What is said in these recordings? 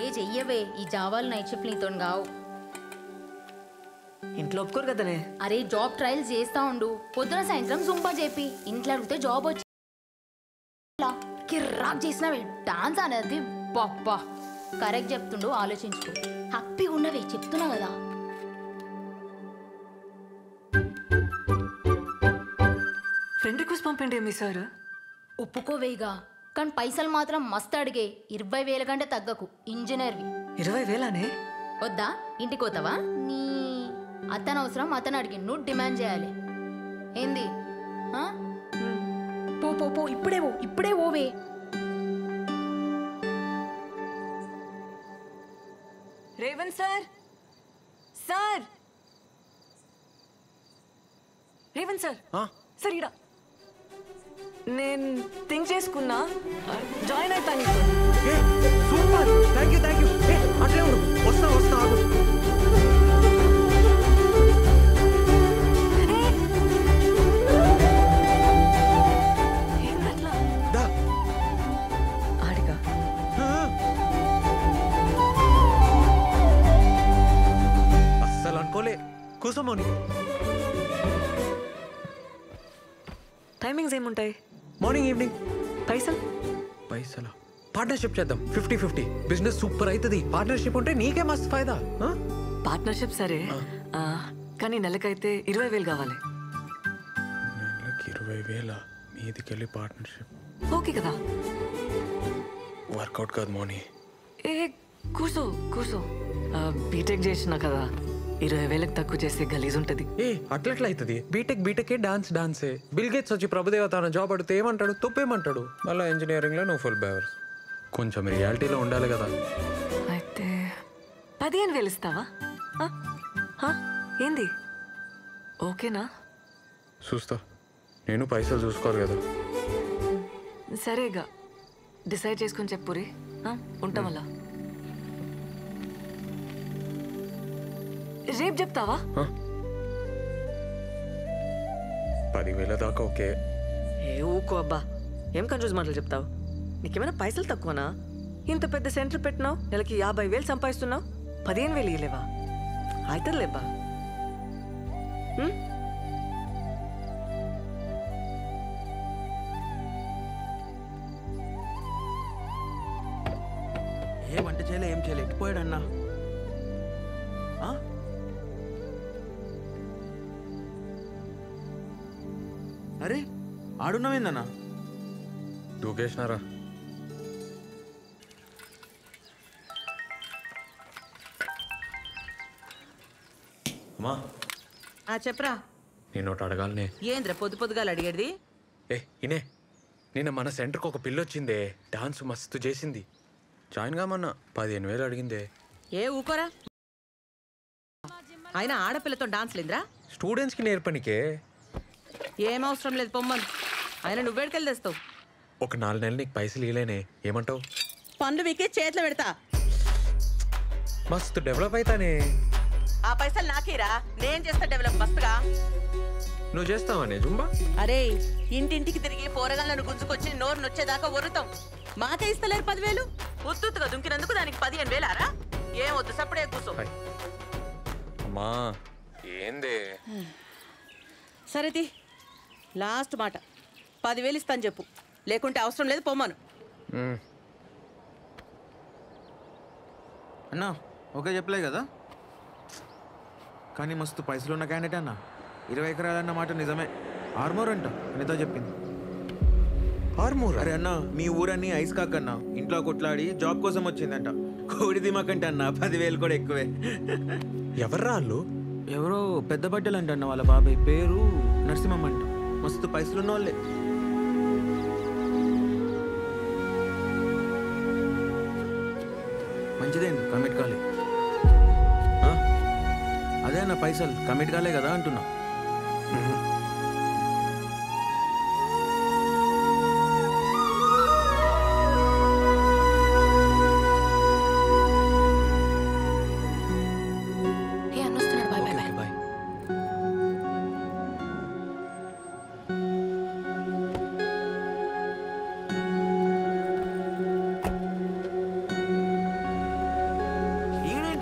చెయ్యవే ఈ జావాలు night shift నీతో కావు ఇంట్లో ఒప్పుకోరు కదనే అరే జాబ్ ట్రయల్స్ చేస్తా ఉండు పొద్దున సాయంత్రం జుంపా చెప్పి ఇంట్లో అడిగితే జాబ్ వచ్చి ఇలా కిర్రాక్ చేసినవే డాన్స్ అనేది పప్పా కరెక్ట్ చెప్తుండు ఆలోచించుకో హ్యాపీగా ఉన్నవే చెప్తున్నా కదా ఫ్రెండ్ రిక్వెస్ట్ పంపండి మీ సార్ ఒప్పుకోవేగా కానీ పైసలు మాత్రం మస్తు అడిగే ఇరవై వేల కంటే తగ్గకు ఇంజనీర్వి ఇరవై వేలానే వద్దా ఇంటికి పోతావా నీ అతను అవసరం అతను అడిగి నువ్వు డిమాండ్ చేయాలి ఏంది ఆ? పో పో పో ఇప్పుడే పో ఇప్పుడే ఓవే Revanth sir sir Revanth sir sir ఇడా నేను థింక్ చేసుకున్నా జాయిన్ అవుతాను నీతో. Super thank you thank you అట్లే ఉండు వస్తా వస్తా ఆగు ఏందట్లా? దా ఆడిగా అస్సలు అనుకోలే కూసమోని టైమింగ్స్ ఏముంటాయి మార్నింగ్ ఈవినింగ్ పైసలు పైసలా పార్ట్నర్షిప్ చేద్దాం ఫిఫ్టీ ఫిఫ్టీ బిజినెస్ సూపర్ అవుతుంది పార్ట్నర్షిప్ ఉంటే నీకే మస్తు ఫైదా ఆ? పార్ట్నర్షిప్ సరే ఆ, కానీ నెలకైతే ఇరవై వేలు కావాలి నెలకి ఇరవై వేల మీదికెళ్ళి పార్ట్నర్షిప్ ఓకే కదా వర్కౌట్ కాదు మోని ఏ కూర్చో కూర్చో ఆ, బీటెక్ చేసినా కదా ఇరవై వేలకు తక్కువ చేస్తే గలీజ్ ఉంటుంది ఏ అట్లెట్లా అవుతుంది బీటెక్ బీటెకే డాన్స్ డాన్సే బిల్ గేట్స్ వచ్చి ప్రభుదేవ తన జాబ్ అడిగితే ఏమంటాడు తప్పేమంటాడు మళ్ళీ ఇంజనీరింగ్లో నువ్వు ఫుల్ బ్యావర్స్ కొంచెం రియాలిటీలో ఉండాలి కదా అయితే పదిహేను వేలు ఇస్తావా ఆ? ఆ? ఏంది ఓకేనా చూస్తా నేను పైసలు చూసుకోరు కదా సరేగా డిసైడ్ చేసుకొని చెప్పురి ఆ? ఉంటాం అలా రేపు చెప్తావా ఆ? పదివేల దాకా ఓకే ఏ ఊకో అబ్బా ఏం కన్ఫ్యూజ్ మాటలు చెప్తావు నీకేమైనా పైసలు తక్కువనా ఇంత పెద్ద సెంటర్ పెట్టినావు నెలకి యాభై వేలు సంపాదిస్తున్నావు పదిహేను వేలు ఇయ్యలేవా అవుతుందిలేబ్బా ఉం? ఏ వంట చేయలే ఏం చేయలే ఎట్టిపోయాడన్నా ఆ? అరే ఆడున్నావేందన్నా దూకేసినారా అమ్మా ఆ చెప్పరా నేను ఒకటి అడగాలనే ఏంద్ర పొద్దు పొద్దుగాల అడిగేది ఏ ఇనే నిన్న మన సెంటర్కి ఒక పిల్ల వచ్చిందే డాన్స్ మస్తు చేసింది జాయిన్ కామన్నా పదిహేను వేలు అడిగిందే ఏ ఊకోరా ఆయన ఆడపిల్లతో డాన్స్ లేదురా స్టూడెంట్స్కి నేర్పనికే ఏం అవసరం లేదు పొమ్మను ఆయన నువ్వేడికెళ్ళి తెస్తావు ఒక నాలుగు నెలలు నీకు పైసలు ఇవ్వలేనే ఏమంటావు పండ్లు వీకే చేతిలో పెడతా మస్తు డెవలప్ అవుతానే ఆ పైసలు నాకేరా నేను చేస్తా డెవలప్ మస్తుగా నువ్వు చేస్తావానే జుంబా అరే ఇంటింటికి తిరిగి పోరగాళ్ళను గుంజుకొచ్చి నోరు నొచ్చేదాకా ఒరుతాం మాకే ఇస్తలేరు పదివేలు ఉత్తుగా దుంకినందుకు దానికి పదిహేను వేలారా ఏం వద్దు సప్పుడే కూర్చో హాయ్. అమ్మా ఏందే సరేది లాస్ట్ మాట పదివేలు ఇస్తాను చెప్పు లేకుంటే అవసరం లేదు పొమ్మను మ్, అన్నా ఓకే చెప్పలే కదా కానీ మస్తు పైసలు ఉన్న క్యాండిడేట్ అన్న ఇరవై ఎకరాలన్న మాట నిజమే ఆర్మోర్ అంట అనితో చెప్పింది ఆర్మూర్ అరే అన్న మీ ఊరన్నీ ఐస్ కాకన్నా ఇంట్లో కొట్లాడి జాబ్ కోసం వచ్చిందంట కోడి దిమాకంటే అన్న పదివేలు కూడా ఎక్కువే ఎవర్రా వాళ్ళు ఎవరో పెద్ద బట్టలు అంట అన్న వాళ్ళ బాబాయ్ పేరు నరసింహం అంట మస్తు పైసలు ఉన్న వాళ్ళే మంచిదేండి కమిట్ కాలే ఆ? అదే అన్న పైసలు కమిట్ కాలే కదా అంటున్నా ఏ అన్నొస్తున్నాడు బాయ్ బాయ్ బాయ్ బాయ్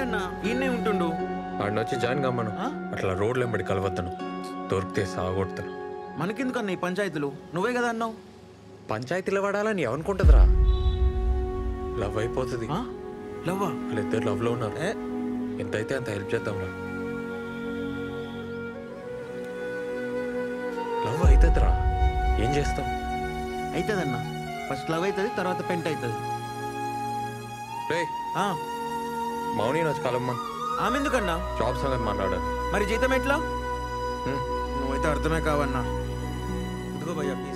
ఏంటన్నా ఈయనే ఉంటుండు వాడిని వచ్చి జాయిన్ కమ్మను ఆ? అట్లా రోడ్లు వెంబడి కలవద్దను దొరికితే సాగొడతాను మనకెందుకన్నా ఈ పంచాయతీలు నువ్వే కదా అన్నావు పంచాయతీలో పడాలని ఏమనుకుంటుందిరా లవ్ అయిపోతుంది ఆ? లవ్వా వాళ్ళిద్దరు లవ్లో ఉన్నారు ఏ ఎంతైతే అంత హెల్ప్ చేద్దాంరా లవ్ అవుతుందిరా ఏం చేస్తాం అవుతుందన్నా ఫస్ట్ లవ్ అవుతుంది తర్వాత పెంట్ అవుతుంది రే ఆ, మౌని వచ్చి కలమ్మా ఆమె ఎందుకన్నా జాబ్ సంగతి మాట్లాడాలి మరి జీతం ఎట్లా హ్మ్. నువ్వైతే అర్థమే కావన్నా ఇదిగో భయ్యా ప్లీజ్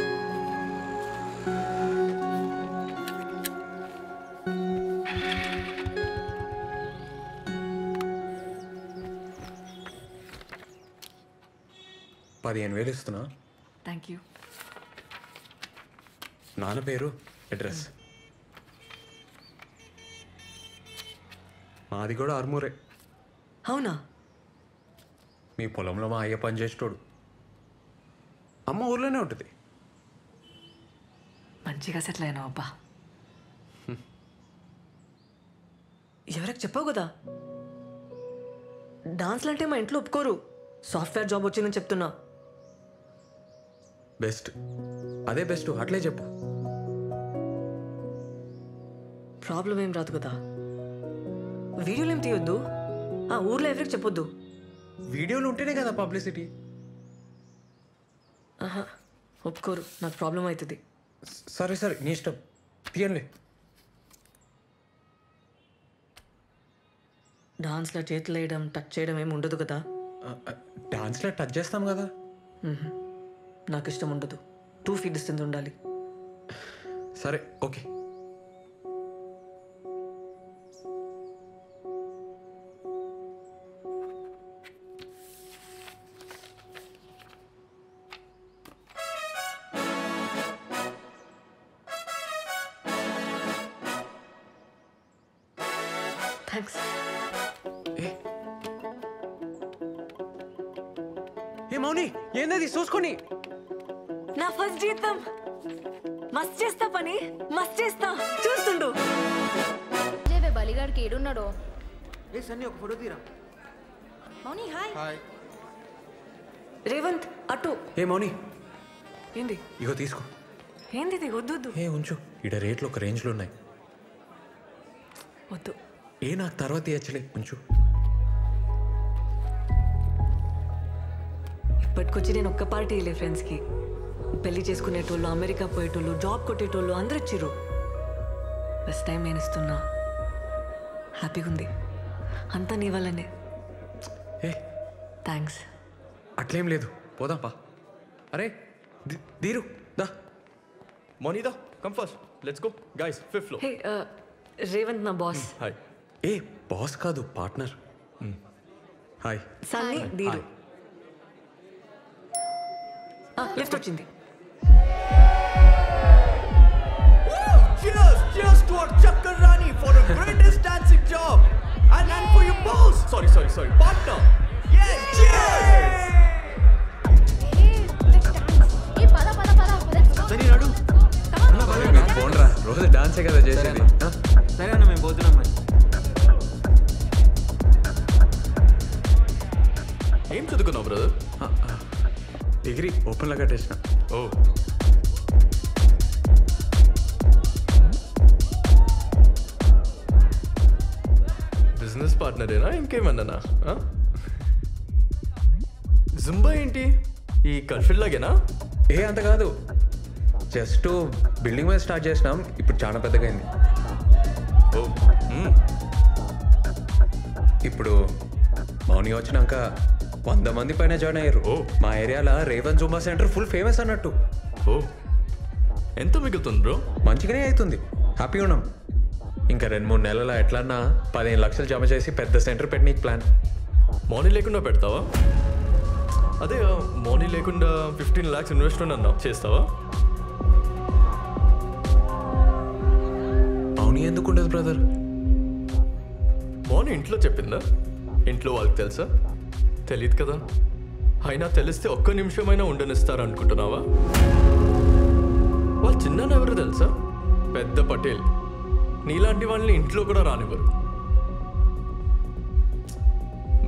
పదిహేను వేలు ఇస్తున్నా థ్యాంక్ యూ నాన్న పేరు అడ్రస్ మాది కూడా ఆర్మూరే అవునా మీ పొలంలో మా అయ్య పని చేసేటోడు అమ్మ ఊర్లోనే ఉంటుంది మంచిగా సెటిల్ అయినావు అబ్బా ఎవరికి చెప్పావు కదా డాన్స్లు అంటే మా ఇంట్లో ఒప్పుకోరు సాఫ్ట్వేర్ జాబ్ వచ్చిందని చెప్తున్నా బెస్ట్ అదే బెస్ట్ అట్లే చెప్పు ప్రాబ్లం ఏం రాదు కదా వీడియోలు ఏం తీయొద్దు ఆ ఊర్లో ఎవరికి చెప్పొద్దు వీడియోలు ఉంటేనే కదా పబ్లిసిటీ ఆహా ఒప్పుకోరు నాకు ప్రాబ్లం అవుతుంది సరే సరే నీ ఇష్టం తీయండి డాన్స్లో చేతులు వేయడం టచ్ చేయడం ఏమి ఉండదు కదా డాన్స్లో టచ్ చేస్తాం కదా మ్హూ. నాకు ఇష్టం ఉండదు టూ ఫీట్ డిస్టెన్స్ ఉండాలి సరే ఓకే థ్యాంక్స్ ఏ మౌని ఏందది చూసుకొని నా ఫస్ట్ జీతం మస్త్ చేస్తా పని మస్త్ చేస్తా చూస్తుండు జేవే బలిగాడికి ఏడున్నాడో ఏ సన్నీ ఒక ఫోటో తీరా మౌని హాయ్ హాయ్ రేవంత్ అటు ఏ మౌని ఏంది ఇగో తీసుకో ఏంది ఇది వద్దు వద్దు ఏ ఉంచు ఈడ రేట్లు ఒక రేంజ్లో ఉన్నాయి వద్దు ఏ నాకు తర్వాత ఇచ్చలే ఉంచు ఇప్పటికొచ్చి నేను ఒక్క పార్టీ వెళ్ళే ఫ్రెండ్స్కి పెళ్లి చేసుకునేటోళ్ళు అమెరికా పోయేటోళ్ళు జాబ్ కొట్టేటోళ్ళు అందరూ ఇచ్చిర్రు ఫస్ట్ టైం నేను ఇస్తున్నా హ్యాపీగా ఉంది అంతా నీ వల్లనే ఏ థ్యాంక్స్ అట్లేం లేదు పోదాం పా అరే ది- దీరు దా Monida, come first. Let's go. Guys, fifth floor. హే రేవంత్ నా బాస్ Hi. ఏ బాస్ కాదు partner hi Sunny Dheeru lift వచ్చింది Cheers! Cheers to our Chakarani for the greatest dancing job! And, and for your boss! Sorry, sorry, sorry. Partner! Yeah! Cheers! ఏ పద పద పద let's go. సరే నాడు ఫోన్ రా రోజు డాన్సే కదా చేసేది ఆ? సరే అన్న మేము పోతున్నాం మరి ఏం చదువుకున్నావు బ్రదర్ ఆ, ఆ. డిగ్రీ ఓపెన్లో కట్టేసిన ఓ బిజినెస్ పార్ట్నరేనా ఇంకేమన్నానా ఆ? జుంబా ఏంటి ఈ కల్ఫిల్ లాగేనా ఏ అంత కాదు జస్ట్ బిల్డింగ్ మీద స్టార్ట్ చేసినాం ఇప్పుడు చాలా పెద్దగా అయింది ఓ మ్మ్. ఇప్పుడు మౌని వచ్చినాక వంద మంది పైన జాయిన్ అయ్యారు ఓ. మా ఏరియాలో Revan Zumba centre full famous అన్నట్టు ఓ ఎంత మిగులుతుంది బ్రో మంచిగానే అవుతుంది హ్యాపీగా ఉన్నాం ఇంకా రెండు మూడు నెలల ఎట్లన్నా పదిహేను లక్షలు జమ చేసి పెద్ద సెంటర్ పెట్టనీకి ప్లాన్ మనీ లేకుండా పెడతావా అదే మనీ లేకుండా ఫిఫ్టీన్ ల్యాక్స్ ఇన్వెస్ట్మెంట్ అన్నావు చేస్తావా మౌని ఎందుకు ఉండదు బ్రదర్ మౌని ఇంట్లో చెప్పిందా ఇంట్లో వాళ్ళకి తెలుసా తెలియదు కదా అయినా తెలిస్తే ఒక్క నిమిషమైనా ఉండనిస్తారు అనుకుంటున్నావా వాళ్ళు చిన్న ఎవరు తెలుసా పెద్ద పటేల్ నీలాంటి వాళ్ళని ఇంట్లో కూడా రానివ్వరు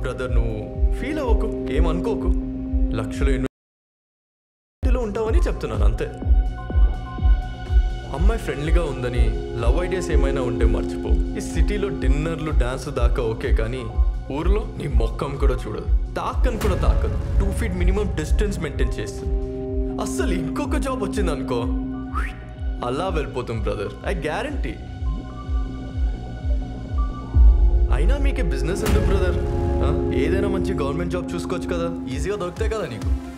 బ్రదర్ నువ్వు ఫీల్ అవ్వకు ఏమనుకోకు లక్షలు ఎన్నో ఉంటావని చెప్తున్నాను అంతే అమ్మాయి ఫ్రెండ్లీగా ఉందని లవ్ ఐడియాస్ ఏమైనా ఉంటే మర్చిపో ఈ సిటీలో డిన్నర్లు డాన్స్ దాకా ఓకే కానీ ఊర్లో నీ మొక్కం కూడా చూడదు తాకని కూడా తాకదు two feet minimum distance maintain చేస్తుంది అస్సలు ఇంకొక జాబ్ వచ్చింది అనుకో అలా వెళ్ళిపోతుంది బ్రదర్ ఐ గ్యారంటీ అయినా మీకే బిజినెస్ ఎందుకు బ్రదర్ ఏదైనా మంచి గవర్నమెంట్ జాబ్ చూసుకోవచ్చు కదా ఈజీగా దొరుకుతాయి కదా నీకు